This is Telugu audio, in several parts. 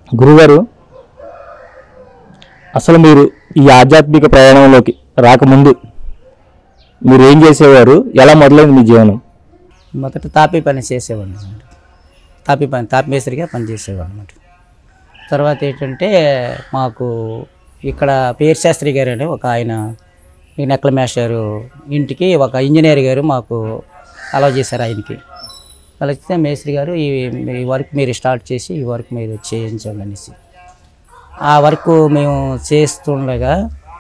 గురుగారు అసలు మీరు ఈ ఆధ్యాత్మిక ప్రయాణంలోకి రాకముందు మీరు ఏం చేసేవారు ఎలా మొదలైంది మీ జీవనం మొదట తాపీ పని చేసేవాడిని అన్నమాట తాపీ పని తాపీ మేస్త్రిగా పని చేసేవాడు అనమాట తర్వాత ఏంటంటే మాకు ఇక్కడ పేరు శాస్త్రి గారు అని ఒక ఆయన ఈ నెక్కల మేషారు ఇంటికి ఒక ఇంజనీర్ గారు మాకు అలౌ చేశారు ఆయనకి అలా ఇస్తే మేస్త్రి గారు ఈ ఈ వర్క్ మీరు స్టార్ట్ చేసి ఈ వర్క్ మీరు చేయించండి అనేసి ఆ వర్క్ మేము చేస్తుండగా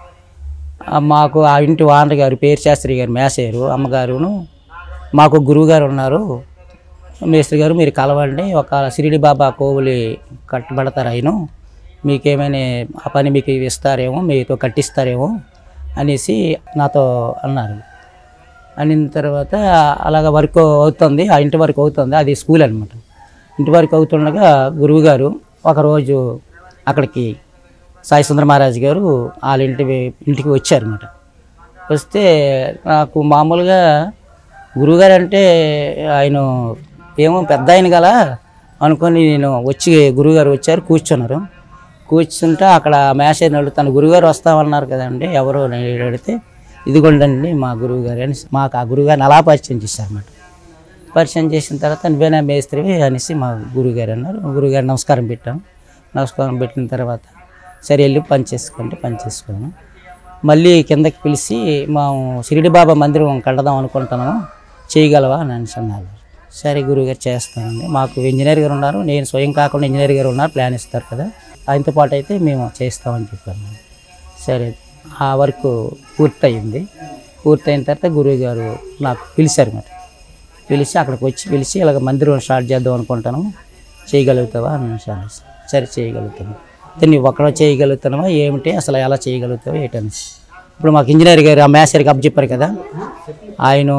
ఆ మాకు ఆ ఇంటి వానర్ గారు పేరు శాస్త్రి గారు మేసారు అమ్మగారును మాకు గురువు గారు ఉన్నారు మేస్త్రి గారు మీరు కలవండి ఒక సిరిడి బాబా కోవులి కట్టబడతారు ఆయన మీకేమైనా ఆ పని మీకు ఇస్తారేమో మీతో కట్టిస్తారేమో అనేసి నాతో అన్నారు అనిన తర్వాత అలాగ వర్క్ అవుతుంది ఆ ఇంటి వరకు అవుతుంది అది స్కూల్ అనమాట ఇంటి వరకు అవుతుండగా గురువుగారు ఒకరోజు అక్కడికి సాయి సుందర మహారాజ్ గారు వాళ్ళ ఇంటి ఇంటికి వచ్చారన్నమాట వస్తే నాకు మామూలుగా గురువుగారు అంటే ఆయన ఏమో పెద్ద ఆయన గల అనుకొని నేను వచ్చి గురువుగారు వచ్చారు కూర్చున్నారు కూర్చుంటే అక్కడ మేసేజ్ అడుగుతాను గురువుగారు వస్తామన్నారు కదండి ఎవరు అని అడిగితే ఇదిగోండండి మా గురువుగారు అని మాకు ఆ గురువుగారిని అలా పరిచయం చేశారన్నమాట పరిచయం చేసిన తర్వాత నువ్వేనా మేస్త్రివి అనేసి మా గురువుగారు అన్నారు గురువుగారు నమస్కారం పెట్టాం నమస్కారం పెట్టిన తర్వాత సరే వెళ్ళి పని చేసుకోండి పని చేసుకున్నాను మళ్ళీ కిందకి పిలిచి మేము షిరిడి బాబా మందిరం కడదాం అనుకుంటున్నాము చేయగలవా అని అనేసి అన్నారు సరే గురువుగారు చేస్తానండి మాకు ఇంజనీర్ గారు ఉన్నారు నేను స్వయం కాకుండా ఇంజనీర్ గారు ఉన్నారు ప్లాన్ ఇస్తారు కదా ఆయనతో పాటు అయితే మేము చేస్తామని చెప్పాను సరే ఆ వర్క్ పూర్తయింది పూర్తయిన తర్వాత గురువు గారు నాకు పిలిచారు మరి పిలిచి అక్కడికి వచ్చి పిలిచి ఇలాగ మందిరం స్టార్ట్ చేద్దాం అనుకుంటాను చేయగలుగుతావా అని అన్నాను. సరే చేయగలుగుతాను అయితే నువ్వు ఒక్కడ చేయగలుగుతున్నావా ఏమిటి అసలు ఎలా చేయగలుగుతావా ఏంటని ఇప్పుడు మాకు ఇంజనీర్ గారు ఆ మేసరికి అప్ చెప్పారు కదా ఆయన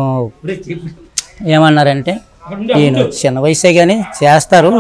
ఏమన్నారంటే ఈయన చిన్న వయసే కానీ చేస్తారు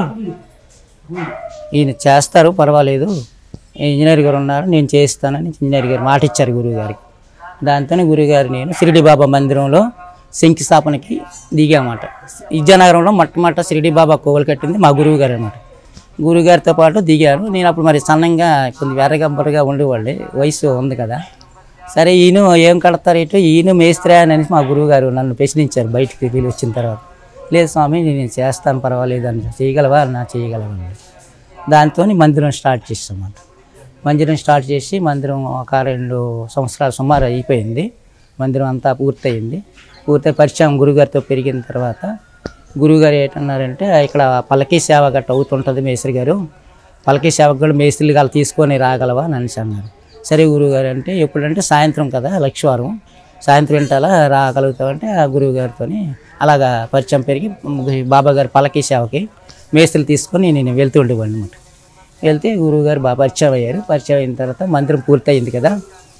ఈయన చేస్తారు పర్వాలేదు ఇంజనీర్ గారు ఉన్నారు నేను చేస్తానని ఇంజనీర్ గారు మాట ఇచ్చారు గురువు గారికి దాంతోనే గురువుగారు నేను షిరిడి బాబా మందిరంలో శంకుస్థాపనకి దిగామాట విద్యానగరంలో మొట్టమొదట షిరిడి బాబా కోవలు కట్టింది మా గురువు గారు అనమాట గురువుగారితో పాటు దిగాను నేను అప్పుడు మరి సన్నంగా కొంచెం ఎర్రగబ్బరుగా ఉండేవాళ్ళు వయసు ఉంది కదా సరే ఈయన ఏం కడతారు ఇటు ఈయన మేస్త్రా అని అనేసి మా గురువు గారు నన్ను ప్రశ్నించారు బయటికి వెళ్ళి వచ్చిన తర్వాత లేదు స్వామి నేను చేస్తాను పర్వాలేదు అని చేయగలవా నా చేయగలవా అని. దాంతో మందిరం స్టార్ట్ చేస్తాం అన్నమాట మందిరం స్టార్ట్ చేసి మందిరం ఒక రెండు సంవత్సరాలు సుమారు అయిపోయింది మందిరం అంతా పూర్తయింది పూర్తయి పరిచయం గురుగారితో పెరిగిన తర్వాత గురువుగారు ఏంటన్నారంటే ఇక్కడ పల్లకీ సేవ గట్ట అవుతుంటుంది మేస్త్రి గారు పల్లకీ సేవకు కూడా మేస్త్రిలు గారు తీసుకొని రాగలవా అని అనేసి అన్నారు సరే గురువుగారు అంటే ఎప్పుడంటే సాయంత్రం కదా లక్షవారం సాయంత్రం ఇంటాలా రాగలుగుతామంటే ఆ గురువు గారితో అలాగా పరిచయం పెరిగి బాబా గారి పల్లకీ సేవకి మేస్త్రులు తీసుకొని నేను వెళ్తూ ఉండేవాడిని అనమాట వెళ్తే గురువుగారు బాగా పరిచయం అయ్యారు పరిచయం అయిన తర్వాత మందిరం పూర్తయింది కదా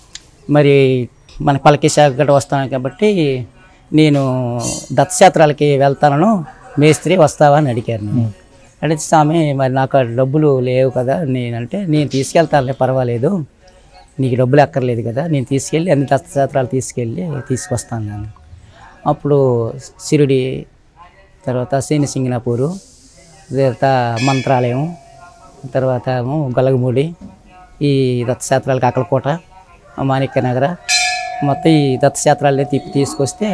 మరి మన పలకి శాఖ గట్ట వస్తాను కాబట్టి నేను దత్తక్షేత్రాలకి వెళ్తాను మేస్త్రి వస్తావా అని అడిగారు నేను అడిగితే స్వామి మరి నాకు ఆ డబ్బులు లేవు కదా నేనంటే నేను తీసుకెళ్తానులే పర్వాలేదు నీకు డబ్బులు అక్కర్లేదు కదా నేను తీసుకెళ్ళి అన్ని దత్తక్షేత్రాలు తీసుకెళ్ళి తీసుకొస్తాను నేను అప్పుడు సిరిడి తర్వాత శని సింగనాపూరు తర్వాత మంత్రాలయం తర్వాత ఏమో గొల్లగమూడి ఈ దత్తక్షేత్రాలకు అక్కలకోట మాణిక్య నగర మొత్తం ఈ దత్తక్షేత్రాలనే తిప్పి తీసుకొస్తే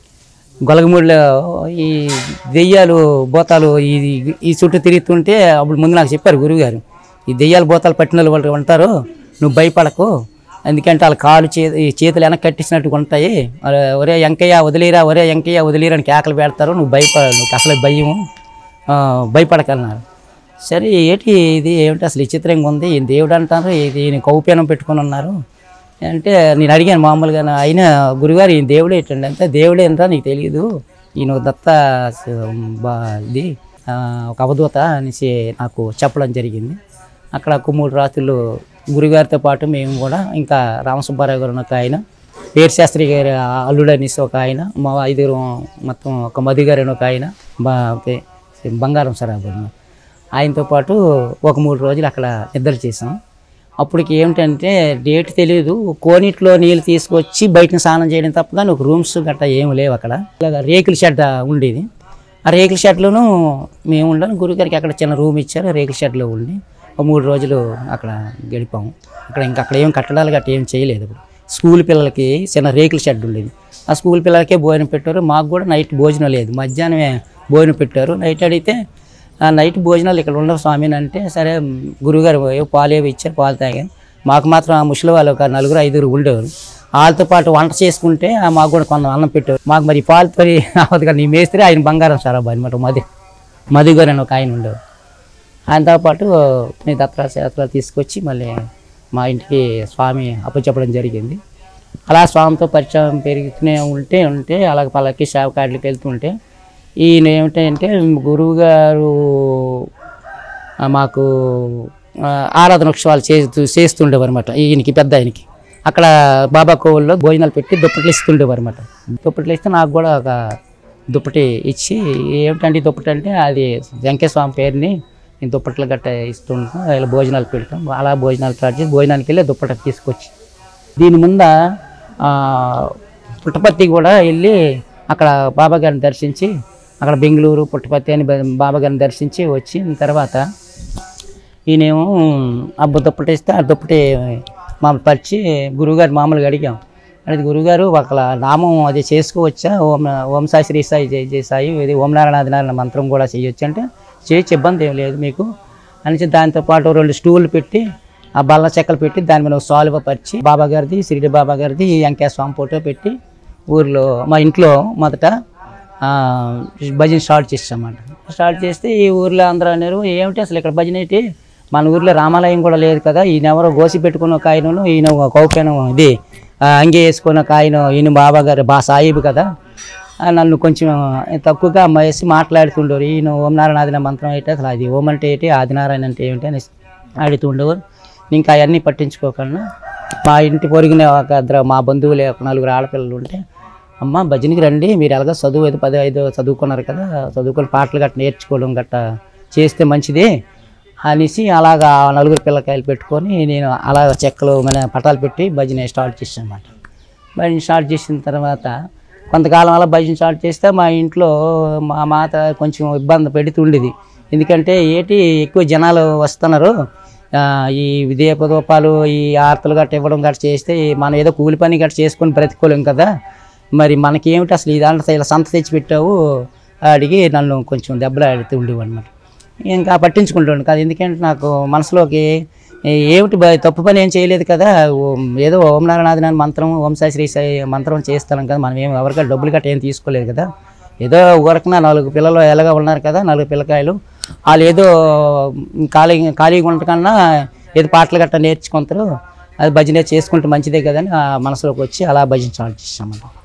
గొలగమూడిలో ఈ దెయ్యాలు బోతాలు ఈ ఈ చుట్టూ తిరుగుతుంటే అప్పుడు ముందు నాకు చెప్పారు గురువుగారు ఈ దెయ్యాలు బోతాలు పట్టిన వాళ్ళు ఉంటారు నువ్వు భయపడకు ఎందుకంటే వాళ్ళ కాలు చే ఈ చేతులు వెనక్కి కట్టించినట్టుగా ఉంటాయి అరే, ఒరే వెంకయ్య వదిలేరా ఒరే వెంకయ్య వదిలేరా అని కేకలు పెడతారు నువ్వు భయపడ నువ్వు అసలు భయం ఆ, భయపడకన్నారు సరే ఏంటి ఇది ఏమిటి అసలు విచిత్రంగా ఉంది ఈ దేవుడు అంటారు ఇది ఈయన కౌపీనం పెట్టుకొని ఉన్నారు అంటే నేను అడిగాను మామూలుగా నా- అయినా గురుగారు ఈ దేవుడు ఏంటండి అంటే దేవుడు ఏంటో నీకు తెలియదు ఈయన ఒక దత్త స- బా ఇది ఆ, ఒక అవధూత అనేసి నాకు చెప్పడం జరిగింది అక్కడ ఒక మూడు రాత్రులు గురుగారితో పాటు మేము కూడా ఇంకా రామసుబ్బారావు గారు ఒక ఆయన పేరు శాస్త్రి గారి అల్లుడు అనేసి ఒక ఆయన మా ఐదుగురు మొత్తం ఒక మధు గారు అని ఒక ఆయన బా ఓకే బంగారం సరాబు ఆయనతో పాటు ఒక మూడు రోజులు అక్కడ నిద్ర చేసాం అప్పటికి ఏమిటంటే డేట్ తెలియదు కోనిట్లో నీళ్ళు తీసుకొచ్చి బయట స్నానం చేయడం తప్ప కానీ ఒక రూమ్స్ గట్రా ఏమి లేవు అక్కడ ఇలాగ రేకుల షెడ్ ఉండేది ఆ రేకుల షెడ్లోనూ మేము ఉండాలి గురుగారికి అక్కడ చిన్న రూమ్ ఇచ్చారు రేకుల షెడ్లో ఉండి ఒక మూడు రోజులు అక్కడ గడిపాము అక్కడ ఇంకా అక్కడ ఏం కట్టడాలు గట్ట ఏం చేయలేదు ఇప్పుడు స్కూల్ పిల్లలకి చిన్న రేకుల షెడ్ ఉండేది ఆ స్కూల్ పిల్లలకే భోజనం పెట్టారు మాకు కూడా నైట్ భోజనం లేదు మధ్యాహ్నమే భోజనం పెట్టారు నైట్ అడిగితే ఆ నైట్ భోజనాలు ఇక్కడ ఉండవు స్వామి అని అంటే సరే గురువుగారు ఏ పాలు ఏవి ఇచ్చారు పాలు తాగాను మాకు మాత్రం ఆ ముసలి వాళ్ళు ఒక నలుగురు ఐదుగురు ఉండేవారు వాళ్ళతో పాటు వంట చేసుకుంటే ఆ మాకు కూడా కొంత అన్నం పెట్టారు మాకు మరి పాలుతో అవదు కదా నీ మేస్త్రి ఆయన బంగారం సార్ అబ్బాయి అనమాట మది మధు గారు అని ఒక ఆయన ఉండేవారు ఆయనతో పాటు నీ దత్తరాశాస్త్రాలు తీసుకొచ్చి మళ్ళీ మా ఇంటికి స్వామి అప్పచెప్పడం జరిగింది అలా స్వామితో పరిచయం పెరుగుతూనే ఉంటే ఉంటే అలాగ పల్లకి షావకాట్లకి వెళ్తుంటే ఈయన ఏమిటంటే గురువు గారు ఆ, మాకు ఆ, ఆరాధన ఉత్సవాలు చేస్తూ చేస్తుండేవారు అనమాట ఈయనకి పెద్ద ఆయనకి అక్కడ బాబా కోవుల్లో భోజనాలు పెట్టి దుప్పట్లు ఇస్తుండేవారు అనమాట దుప్పట్లు ఇస్తే నాకు కూడా ఒక దుప్పటి ఇచ్చి ఏమిటంటే ఈ దుప్పటి అంటే అది వెంకటేశ్వర స్వామి పేరుని నేను దుప్పట్లు గట్ట ఇస్తుంటాం ఇలా భోజనాలు పెడతాం అలా భోజనాలు స్టార్ట్ చేసి భోజనానికి వెళ్ళి దుప్పటి తీసుకొచ్చి దీని ముంద ఆ, పుట్టపర్తి కూడా వెళ్ళి అక్కడ బాబా గారిని దర్శించి అక్కడ బెంగళూరు పుట్టపర్తి అని బ- బాబా గారిని దర్శించి వచ్చిన తర్వాత ఈయనేమో అబ్బ దుప్పటి ఇస్తే ఆ దుప్పటి మామూలు పరిచి గురువుగారు మామూలుగా అడిగాం అడిగితే గురువుగారు ఒకళ్ళ నామం అది చేసుకోవచ్చా ఓం ఓం సాయి శ్రీ సాయి జై జై సాయి ఇది ఓం నారాయణ మంత్రం కూడా చేయొచ్చు అంటే చేయొచ్చు ఇబ్బంది ఏం లేదు మీకు అని దాంతోపాటు రెండు స్టూళ్ళు పెట్టి ఆ బల్ల చెక్కలు పెట్టి దాని మీద ఒక సాల్వ పరిచి బాబా గారిది షిరిడి బాబా గారిది వెంకయ్య స్వామి ఫోటో పెట్టి ఊర్లో మా ఇంట్లో మొదట ఆ, భజన స్టార్ట్ చేసామన్నమాట స్టార్ట్ చేస్తే ఈ ఊర్లో అందరూ అన్నారు ఏమిటి అసలు ఇక్కడ భజన ఏంటి మన ఊర్లో రామాలయం కూడా లేదు కదా ఈయన ఎవరో గోసి పెట్టుకున్న ఒక ఆయనను ఈయన ఒక కౌపెనం ఇది ఆ, అంగి వేసుకున్న ఒక ఆయన ఈయన బాబా గారు బా సాయిబు కదా ఆ, నన్ను కొంచెం తక్కువగా వేసి మాట్లాడుతుండేవారు ఈయన ఓం నారాయణ ఆదిన మంత్రం ఏంటి అసలు అది ఓం అంటే ఏంటి ఆదినారాయణ అంటే ఏమిటి అని అడుగుతుండేవారు ఇంకా అవన్నీ పట్టించుకోకుండా మా ఇంటి పొరిగిన ఒక ఇద్దరు మా బంధువులే ఒక నలుగురు ఆడపిల్లలు ఉంటే అమ్మ భజనకి రండి మీరు ఎలాగో చదువు ఐదు పది ఐదు చదువుకున్నారు కదా చదువుకొని పాటలు గట్ట నేర్చుకోవడం గట్ట చేస్తే మంచిది అనేసి అలాగా ఆ నలుగురు పిల్లకాయలు పెట్టుకొని నేను అలా చెక్కలు మన పటాలు పెట్టి భజన స్టార్ట్ చేశాను అనమాట భజన స్టార్ట్ చేసిన తర్వాత కొంతకాలం అలా భజన స్టార్ట్ చేస్తే మా ఇంట్లో మా మాత కొంచెం ఇబ్బంది పెడుతుండేది ఎందుకంటే ఏటి ఎక్కువ జనాలు వస్తున్నారు ఆ, ఈ దీపదూపాలు ఈ ఆర్తలు గట్ట ఇవ్వడం గట్ట చేస్తే మనం ఏదో కూలి పని గట్ట చేసుకొని బ్రతికోలేం కదా మరి మనకి ఏమిటి అసలు ఈ దాంట్లో ఇలా సంత తెచ్చి పెట్టావు అడిగి నన్ను కొంచెం దెబ్బలు ఆడుతూ ఉండేవి అనమాట ఇంకా పట్టించుకుంటాను కాదు ఎందుకంటే నాకు మనసులోకి ఏ- ఏమిటి బ- తప్పు పని ఏం చేయలేదు కదా ఓం- ఏదో ఓం నారాయణ మంత్రం ఓం సాయి శ్రీ సాయి మంత్రం చేస్తాం కదా మనం ఏం ఎవరికైనా డబ్బులు గట్ట ఏం తీసుకోలేదు కదా ఏదో ఊరకన నాలుగు పిల్లలు ఎలాగా ఉన్నారు కదా నాలుగు పిల్లకాయలు వాళ్ళు ఏదో ఖాళీ ఖాళీగా ఉండకన్నా ఏదో పాటలు గట్ట నేర్చుకుంటారు అది భజన చేసుకుంటే మంచిదే కదా అని ఆ మనసులోకి వచ్చి అలా భజన స్టార్ట్ చేసామన్నమాట